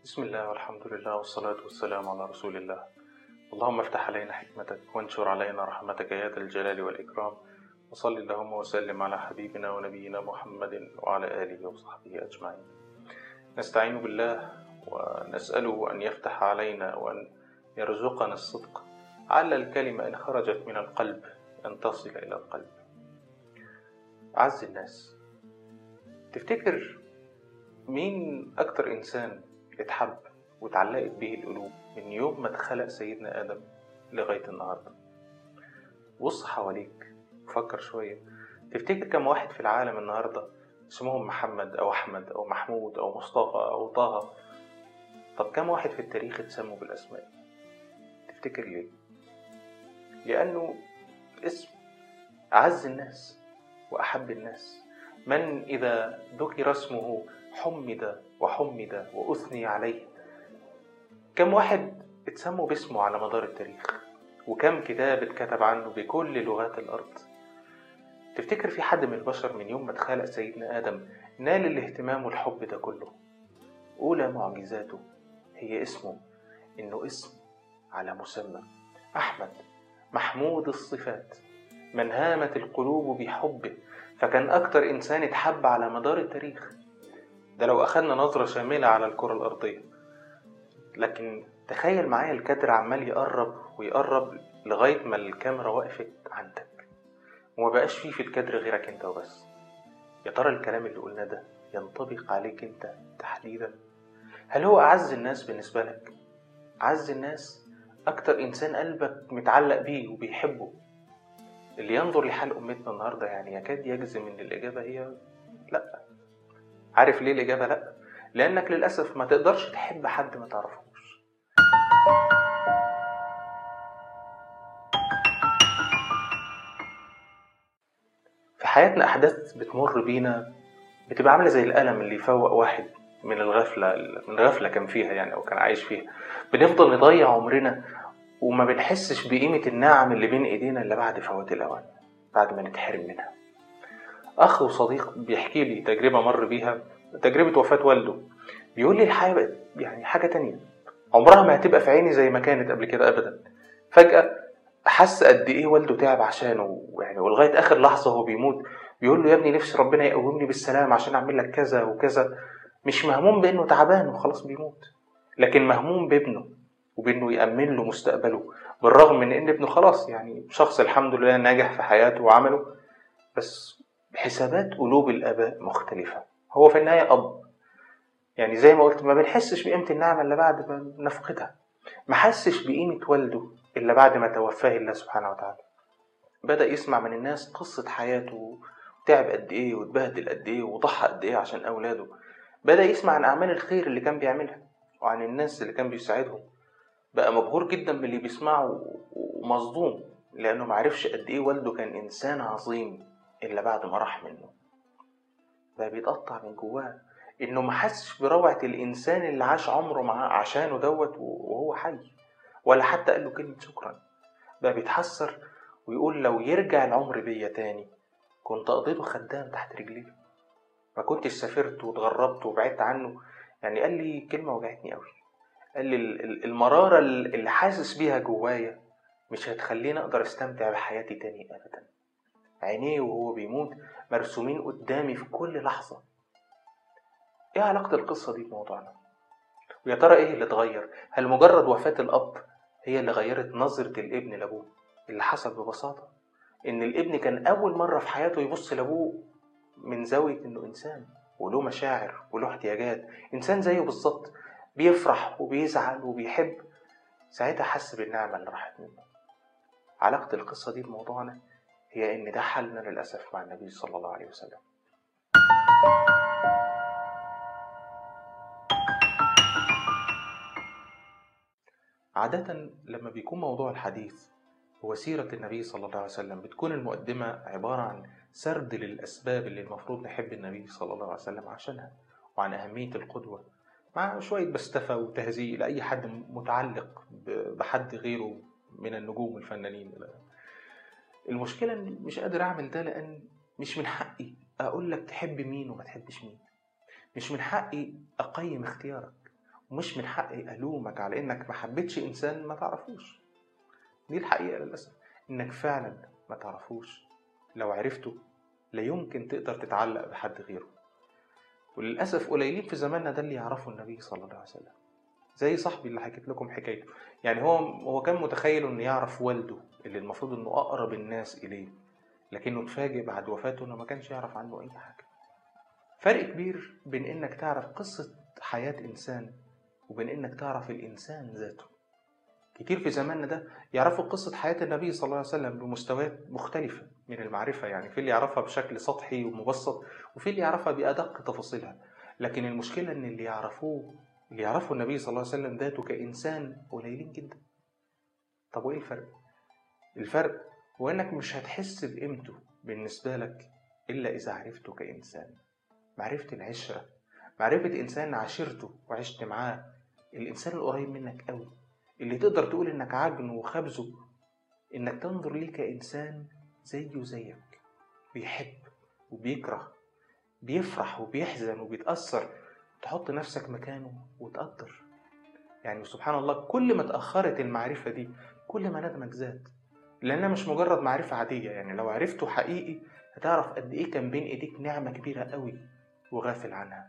بسم الله والحمد لله والصلاة والسلام على رسول الله اللهم افتح علينا حكمتك وانشر علينا رحمتك يا ذا الجلال والإكرام وصل اللهم وسلم على حبيبنا ونبينا محمد وعلى آله وصحبه أجمعين نستعين بالله ونسأله أن يفتح علينا وأن يرزقنا الصدق على الكلمة إن خرجت من القلب أن تصل إلى القلب أعز الناس تفتكر مين أكتر إنسان اتحب واتعلقت به القلوب من يوم ما اتخلق سيدنا آدم لغاية النهاردة بص حواليك وفكر شوية تفتكر كم واحد في العالم النهاردة اسمهم محمد أو أحمد أو محمود أو مصطفى أو طه طب كم واحد في التاريخ اتسموا بالأسماء تفتكر ليه لأنه اسم أعز الناس وأحب الناس من إذا ذكر اسمه حمد وحمد وأثني عليه كم واحد اتسموا باسمه على مدار التاريخ وكم كتاب اتكتب عنه بكل لغات الأرض تفتكر في حد من البشر من يوم ما اتخلق سيدنا آدم نال الاهتمام والحب ده كله أولى معجزاته هي اسمه إنه اسم على مسمى أحمد محمود الصفات من هامت القلوب بحبه فكان أكتر إنسان اتحب على مدار التاريخ ده لو أخدنا نظرة شاملة على الكرة الأرضية لكن تخيل معايا الكادر عمال يقرب ويقرب لغاية ما الكاميرا وقفت عندك وما بقاش فيه في الكادر غيرك انت وبس يا ترى الكلام اللي قلناه ده ينطبق عليك انت تحديدا هل هو أعز الناس بالنسبة لك أعز الناس أكتر إنسان قلبك متعلق بيه وبيحبه اللي ينظر لحال أمتنا النهاردة يعني يكاد يجزم إن الإجابة هي لأ عارف ليه الإجابة لأ؟ لأنك للأسف ما تقدرش تحب حد ما تعرفوش في حياتنا أحداث بتمر بينا بتبقى عاملة زي الألم اللي يفوق واحد من الغفلة من الغفلة كان فيها يعني أو كان عايش فيها بنفضل نضيع عمرنا وما بنحسش بقيمة النعم اللي بين إيدينا إلا بعد فوات الأوان بعد ما نتحرم منها أخ وصديق بيحكي لي تجربة مر بيها تجربة وفاة والده بيقول لي الحياة بقت يعني حاجة تانية عمرها ما هتبقى في عيني زي ما كانت قبل كده أبدا فجأة حس قد إيه والده تعب عشانه يعني ولغاية آخر لحظة هو بيموت بيقول له يا ابني نفسي ربنا يقومني بالسلام عشان أعمل لك كذا وكذا مش مهموم بإنه تعبان وخلاص بيموت لكن مهموم بابنه وبإنه يأمن له مستقبله بالرغم من إن ابنه خلاص يعني شخص الحمد لله ناجح في حياته وعمله بس حسابات قلوب الآباء مختلفة هو في النهاية أب يعني زي ما قلت ما بنحسش بقيمة النعمة إلا بعد ما نفقدها ما حسش بقيمة والده إلا بعد ما توفاه الله سبحانه وتعالى بدأ يسمع من الناس قصة حياته تعب قد إيه واتبهدل قد إيه وضحى قد إيه عشان أولاده بدأ يسمع عن أعمال الخير اللي كان بيعملها وعن الناس اللي كان بيساعدهم بقى مبهور جدا باللي بيسمعه ومصدوم لأنه معرفش قد إيه والده كان إنسان عظيم إلا بعد ما راح منه بقى بيتقطع من جواه إنه ما حسش بروعة الإنسان اللي عاش عمره معاه عشانه دوت وهو حي ولا حتى قال له كلمة شكرا بقى بيتحسر ويقول لو يرجع العمر بيا تاني كنت قضيته خدام تحت رجليه ما كنتش سافرت واتغربت وبعدت عنه يعني قال لي كلمة وجعتني قوي قال لي المرارة اللي حاسس بيها جوايا مش هتخليني أقدر أستمتع بحياتي تاني أبدا عينيه وهو بيموت مرسومين قدامي في كل لحظة ايه علاقة القصة دي بموضوعنا؟ ويا ترى ايه اللي اتغير؟ هل مجرد وفاة الأب هي اللي غيرت نظرة الابن لأبوه؟ اللي حصل ببساطة إن الابن كان أول مرة في حياته يبص لأبوه من زاوية إنه إنسان وله مشاعر وله احتياجات إنسان زيه بالظبط بيفرح وبيزعل وبيحب ساعتها حس بالنعمة اللي راحت منه علاقة القصة دي بموضوعنا هي إن ده حالنا للأسف مع النبي صلى الله عليه وسلم عادة لما بيكون موضوع الحديث هو سيرة النبي صلى الله عليه وسلم بتكون المقدمة عبارة عن سرد للأسباب اللي المفروض نحب النبي صلى الله عليه وسلم عشانها وعن أهمية القدوة مع شوية بستفة وتهزيء لأي حد متعلق بحد غيره من النجوم والفنانين المشكلة إني مش قادر أعمل ده لأن مش من حقي أقول لك تحب مين وما تحبش مين مش من حقي أقيم اختيارك ومش من حقي ألومك على إنك ما حبيتش إنسان ما تعرفوش دي الحقيقة للأسف إنك فعلا ما تعرفوش لو عرفته لا يمكن تقدر تتعلق بحد غيره وللأسف قليلين في زماننا ده اللي يعرفوا النبي صلى الله عليه وسلم زي صاحبي اللي حكيت لكم حكايته يعني هو هو كان متخيل انه يعرف والده اللي المفروض انه اقرب الناس اليه لكنه اتفاجئ بعد وفاته انه ما كانش يعرف عنه اي حاجه فرق كبير بين انك تعرف قصه حياه انسان وبين انك تعرف الانسان ذاته كتير في زماننا ده يعرفوا قصة حياة النبي صلى الله عليه وسلم بمستويات مختلفة من المعرفة يعني في اللي يعرفها بشكل سطحي ومبسط وفي اللي يعرفها بأدق تفاصيلها لكن المشكلة إن اللي يعرفوه اللي يعرفوا النبي صلى الله عليه وسلم ذاته كإنسان قليلين جدا طب وإيه الفرق؟ الفرق هو إنك مش هتحس بقيمته بالنسبة لك إلا إذا عرفته كإنسان معرفة العشرة معرفة إنسان عاشرته وعشت معاه الإنسان القريب منك قوي اللي تقدر تقول إنك عجنه وخبزه إنك تنظر ليه كإنسان زيه زيك بيحب وبيكره بيفرح وبيحزن وبيتأثر تحط نفسك مكانه وتقدر يعني سبحان الله كل ما تأخرت المعرفة دي كل ما ندمك زاد لأنها مش مجرد معرفة عادية يعني لو عرفته حقيقي هتعرف قد إيه كان بين إيديك نعمة كبيرة قوي وغافل عنها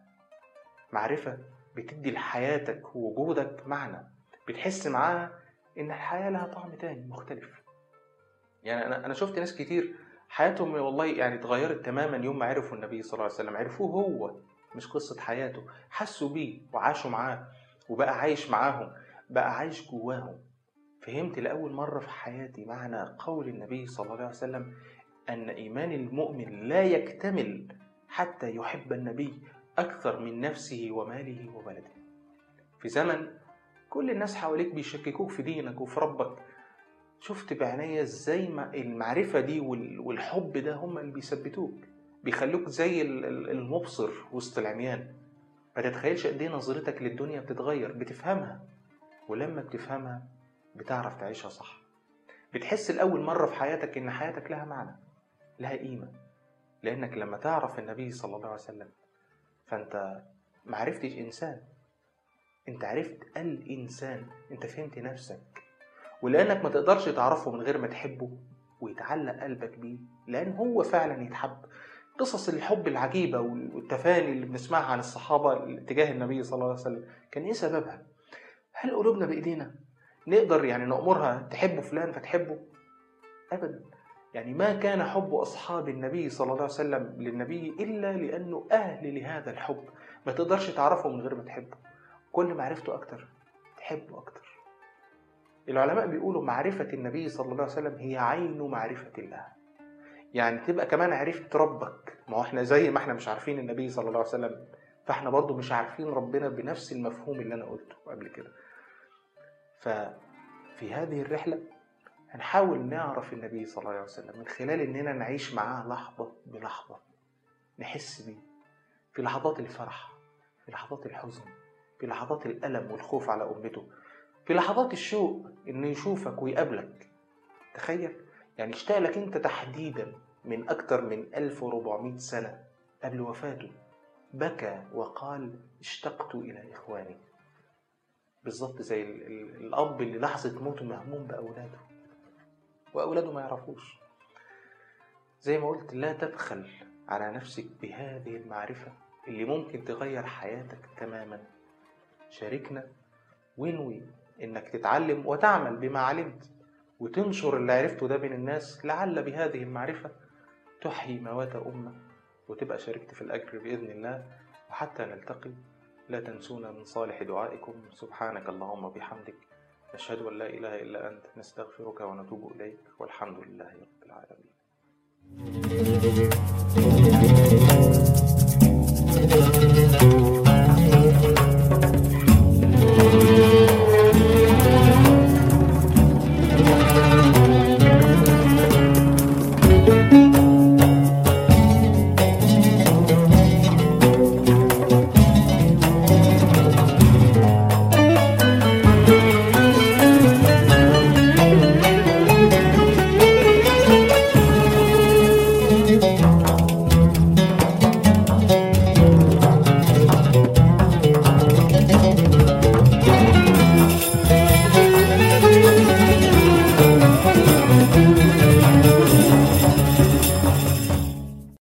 معرفة بتدي لحياتك ووجودك معنى بتحس معاها إن الحياة لها طعم تاني مختلف يعني أنا أنا شفت ناس كتير حياتهم والله يعني اتغيرت تماما يوم ما عرفوا النبي صلى الله عليه وسلم عرفوه هو مش قصة حياته حسوا بيه وعاشوا معاه وبقى عايش معاهم بقى عايش جواهم فهمت لأول مرة في حياتي معنى قول النبي صلى الله عليه وسلم أن إيمان المؤمن لا يكتمل حتى يحب النبي أكثر من نفسه وماله وبلده في زمن كل الناس حواليك بيشككوك في دينك وفي ربك شفت بعناية ازاي ما المعرفة دي والحب ده هم اللي بيثبتوك بيخلوك زي المبصر وسط العميان ما تتخيلش قد ايه نظرتك للدنيا بتتغير بتفهمها ولما بتفهمها بتعرف تعيشها صح بتحس لأول مرة في حياتك إن حياتك لها معنى لها قيمة لأنك لما تعرف النبي صلى الله عليه وسلم فأنت معرفتش إنسان أنت عرفت الإنسان أنت فهمت نفسك ولأنك ما تقدرش تعرفه من غير ما تحبه ويتعلق قلبك بيه لأن هو فعلا يتحب قصص الحب العجيبة والتفاني اللي بنسمعها عن الصحابة تجاه النبي صلى الله عليه وسلم كان إيه سببها؟ هل قلوبنا بإيدينا؟ نقدر يعني نأمرها تحب فلان فتحبه؟ أبدا يعني ما كان حب أصحاب النبي صلى الله عليه وسلم للنبي إلا لأنه أهل لهذا الحب ما تقدرش تعرفه من غير ما تحبه كل ما عرفته أكتر تحبه أكتر العلماء بيقولوا معرفة النبي صلى الله عليه وسلم هي عين معرفة الله يعني تبقى كمان عرفت ربك ما هو احنا زي ما احنا مش عارفين النبي صلى الله عليه وسلم فاحنا برضو مش عارفين ربنا بنفس المفهوم اللي انا قلته قبل كده ففي هذه الرحلة هنحاول نعرف النبي صلى الله عليه وسلم من خلال اننا نعيش معاه لحظة بلحظة نحس بيه في لحظات الفرح في لحظات الحزن في لحظات الألم والخوف على أمته في لحظات الشوق إنه يشوفك ويقابلك تخيل يعني اشتاق لك أنت تحديدا من أكثر من 1400 سنة قبل وفاته بكى وقال اشتقت إلى إخواني بالظبط زي الأب اللي لحظة موته مهموم بأولاده وأولاده ما يعرفوش زي ما قلت لا تبخل على نفسك بهذه المعرفة اللي ممكن تغير حياتك تماما شاركنا وانوي انك تتعلم وتعمل بما علمت وتنشر اللي عرفته ده بين الناس لعل بهذه المعرفة تحيي موات أمة وتبقى شاركت في الأجر بإذن الله وحتى نلتقي لا تنسونا من صالح دعائكم سبحانك اللهم وبحمدك نشهد أن لا إله إلا أنت نستغفرك ونتوب إليك والحمد لله رب العالمين